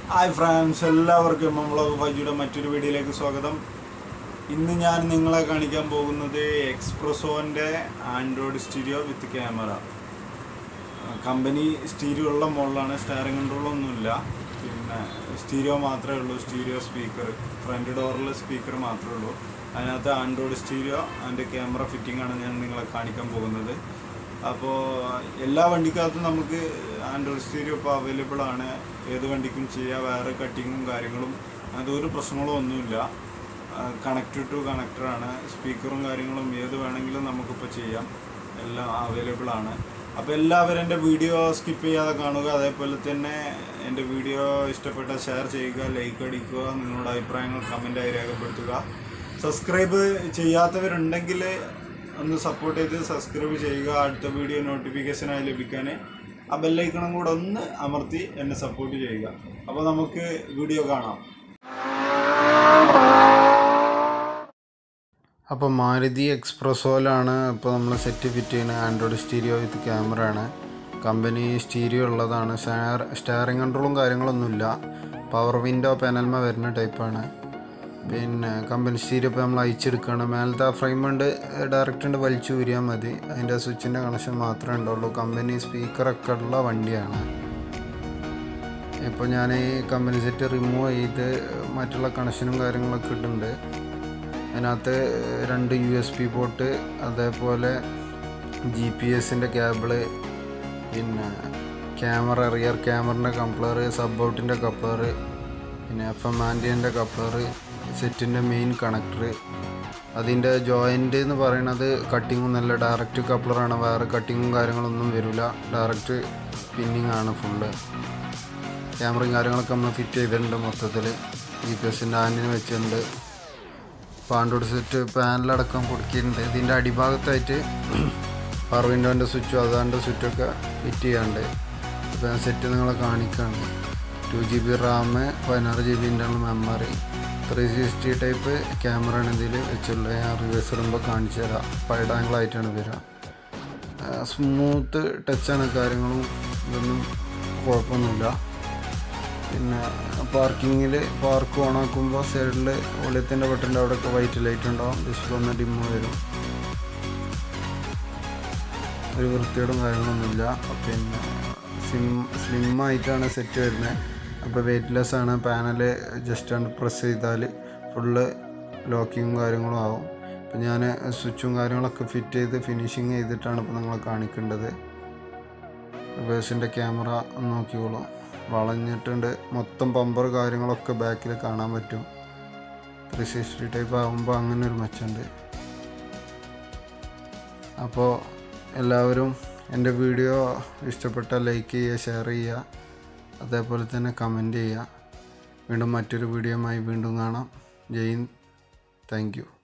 hi France എല്ലാവർക്കും നമ്മളെ വൈജിയുടെ മറ്റൊരു വീഡിയോയിലേക്ക് സ്വാഗതം ഇന്ന് ഞാൻ നിങ്ങളെ കാണിക്കാൻ പോകുന്നത് എക്സ്പ്രസോൻ്റെ Android stereo with camera company stereo ഉള്ള മോഡലാണ് സ്റ്റാറിംഗ് കൺട്രോളൊന്നുമില്ല പിന്നെ സ്റ്റീരിയോ മാത്രമേ ഉള്ളൂ സ്റ്റീരിയോ സ്പീക്കർ ഫ്രണ്ട് ഡോറിൽ സ്പീക്കർ മാത്രമേ ഉള്ളൂ അതിനകത്ത് ആൻഡ്രോയിഡ് സ്റ്റീരിയോ അതിൻ്റെ ക്യാമറ ഫിറ്റിംഗ് ആണ് ഞാൻ നിങ്ങളെ കാണിക്കാൻ പോകുന്നത് അപ്പോൾ എല്ലാ വണ്ടിക്കകത്തും നമുക്ക് ആൻഡ്രോയിഡ് സ്റ്റീരിയോ ഇപ്പോൾ അവൈലബിൾ ആണ് ഏത് വണ്ടിക്കും ചെയ്യാം വേറെ കട്ടിങ്ങും കാര്യങ്ങളും അങ്ങനത്തെ ഒരു പ്രശ്നങ്ങളും ഒന്നുമില്ല കണക്ട് ടു കണക്ടറാണ് സ്പീക്കറും കാര്യങ്ങളും ഏത് വേണമെങ്കിലും നമുക്കിപ്പോൾ ചെയ്യാം എല്ലാം അവൈലബിൾ ആണ് അപ്പോൾ എല്ലാവരും എൻ്റെ വീഡിയോ സ്കിപ്പ് ചെയ്യാതെ കാണുക അതേപോലെ തന്നെ എൻ്റെ വീഡിയോ ഇഷ്ടപ്പെട്ട ഷെയർ ചെയ്യുക ലൈക്ക് അടിക്കുക നിങ്ങളുടെ അഭിപ്രായങ്ങൾ കമൻറ്റായി രേഖപ്പെടുത്തുക സബ്സ്ക്രൈബ് ചെയ്യാത്തവരുണ്ടെങ്കിൽ ഒന്ന് സപ്പോർട്ട് ചെയ്ത് സബ്സ്ക്രൈബ് ചെയ്യുക അടുത്ത വീഡിയോ നോട്ടിഫിക്കേഷനായി ലഭിക്കാൻ ആ ബെല്ലൈക്കണം കൂടെ ഒന്ന് അമർത്തി എന്നെ സപ്പോർട്ട് ചെയ്യുക അപ്പോൾ നമുക്ക് വീഡിയോ കാണാം അപ്പോൾ മാരുതി എക്സ്പ്രസോയിലാണ് ഇപ്പോൾ നമ്മൾ സെറ്റ് ഫിറ്റ് ചെയ്യുന്ന ആൻഡ്രോയിഡ് സ്റ്റീരിയോ വിത്ത് ക്യാമറ ആണ് കമ്പനി സ്റ്റീരിയോ ഉള്ളതാണ് സ്റ്റെയർ സ്റ്റിയറിംഗ് കൺട്രോളും കാര്യങ്ങളൊന്നുമില്ല പവർ വിൻഡോ പാനൽമ വരുന്ന ടൈപ്പാണ് പിന്നെ കമ്പനി സ്റ്റീരിയോ ഇപ്പോൾ നമ്മൾ അയച്ചെടുക്കുകയാണ് മേലത്തെ ഫ്രെയിം കൊണ്ട് ഡയറക്റ്റ് കൊണ്ട് വലിച്ചു ഊരിയാൽ മതി അതിൻ്റെ സ്വിച്ചിൻ്റെ കണക്ഷൻ മാത്രമേ ഉണ്ടാവുള്ളൂ കമ്പനി സ്പീക്കറൊക്കെ ഉള്ള വണ്ടിയാണ് ഇപ്പോൾ ഞാൻ ഈ കമ്പനി സെറ്റ് റിമൂവ് ചെയ്ത് മറ്റുള്ള കണക്ഷനും കാര്യങ്ങളൊക്കെ ഇട്ടിട്ടുണ്ട് അതിനകത്ത് രണ്ട് യു എസ് പി പോർട്ട് അതേപോലെ ജി പി എസിൻ്റെ കേബിള് പിന്നെ ക്യാമറ റിയർ ക്യാമറിൻ്റെ കപ്ലർ സബ് ഔട്ടിൻ്റെ കപ്ലർ പിന്നെ എഫ് എം ആൻറ്റിയൻ്റെ കപ്ലർ സെറ്റിൻ്റെ മെയിൻ കണക്ടർ അതിൻ്റെ ജോയിൻ്റ് എന്ന് പറയുന്നത് കട്ടിങ്ങും നല്ല ഡയറക്റ്റ് കപ്ലറാണ് വേറെ കട്ടിങ്ങും കാര്യങ്ങളൊന്നും വരില്ല ഡയറക്റ്റ് പിന്നിങ് ആണ് ഫുള്ള് ക്യാമറയും കാര്യങ്ങളൊക്കെ നമ്മൾ ഫിറ്റ് ചെയ്തിട്ടുണ്ട് മൊത്തത്തിൽ ജി പി എസിൻ്റെ ആൻറ്റിന് വെച്ചിട്ടുണ്ട് പാണ്ടോട് സെറ്റ് പാനലടക്കം കൊടുക്കിയിട്ടുണ്ട് ഇതിൻ്റെ അടിഭാഗത്തായിട്ട് പവർ വിൻഡോൻ്റെ സ്വിച്ചും അതാണ്ട് സ്വിച്ചൊക്കെ ഫിറ്റ് ചെയ്യാണ്ട് അപ്പോൾ ഞാൻ സെറ്റ് നിങ്ങളെ കാണിക്കുകയാണ് ടു ജി ബി റാം പതിനാറ് G B internal memory three sixty type camera ആണ് ഇതിൽ വെച്ചുള്ളത് ഞാൻ റിവേഴ്സ് ഇടുമ്പോൾ കാണിച്ചു തരാം വൈഡ് ആംഗിളായിട്ടാണ് വരിക സ്മൂത്ത് ടച്ചാണ് കാര്യങ്ങളും ഇതൊന്നും കുഴപ്പമൊന്നുമില്ല പിന്നെ പാർക്കിങ്ങിൽ പാർക്ക് ഓൺ ആക്കുമ്പോൾ സൈഡിൽ ഒളിയത്തിൻ്റെ ബട്ടൻ്റെ അവിടെയൊക്കെ വൈറ്റ് ലൈറ്റ് ഉണ്ടാവും ഡിസ്പ്ലേ ഒന്ന് ഡിമ്മ് വരും ഒരു വൃത്തിയോടും കാര്യങ്ങളൊന്നുമില്ല പിന്നെ സ്ലിം സ്ലിം ആയിട്ടാണ് സെറ്റ് വരുന്നത് അപ്പോൾ വെയ്റ്റ്ലെസ് ആണ് പാനൽ ജസ്റ്റ് ആണ് പ്രസ് ചെയ്താൽ ഫുള്ള് ലോക്കിങ്ങും കാര്യങ്ങളും ആവും ഇപ്പം ഞാൻ സ്വിച്ചും കാര്യങ്ങളൊക്കെ ഫിറ്റ് ചെയ്ത് ഫിനിഷിങ് ചെയ്തിട്ടാണ് ഇപ്പോൾ നിങ്ങളെ കാണിക്കേണ്ടത് റിവേഴ്സിൻ്റെ ക്യാമറ നോക്കിക്കോളൂ വളഞ്ഞിട്ടുണ്ട് മൊത്തം പമ്പർ കാര്യങ്ങളൊക്കെ ബാക്കിൽ കാണാൻ പറ്റും ത്രീ സിക്സ്റ്റി ടൈപ്പ് ആകുമ്പോൾ അങ്ങനെ ഒരു മെച്ചുണ്ട് അപ്പോൾ എല്ലാവരും എൻ്റെ വീഡിയോ ഇഷ്ടപ്പെട്ടാൽ ലൈക്ക് ചെയ്യുക ഷെയർ ചെയ്യുക അതേപോലെ തന്നെ കമൻറ്റ് ചെയ്യുക വീണ്ടും മറ്റൊരു വീഡിയോയുമായി വീണ്ടും കാണാം ജയ് താങ്ക് യു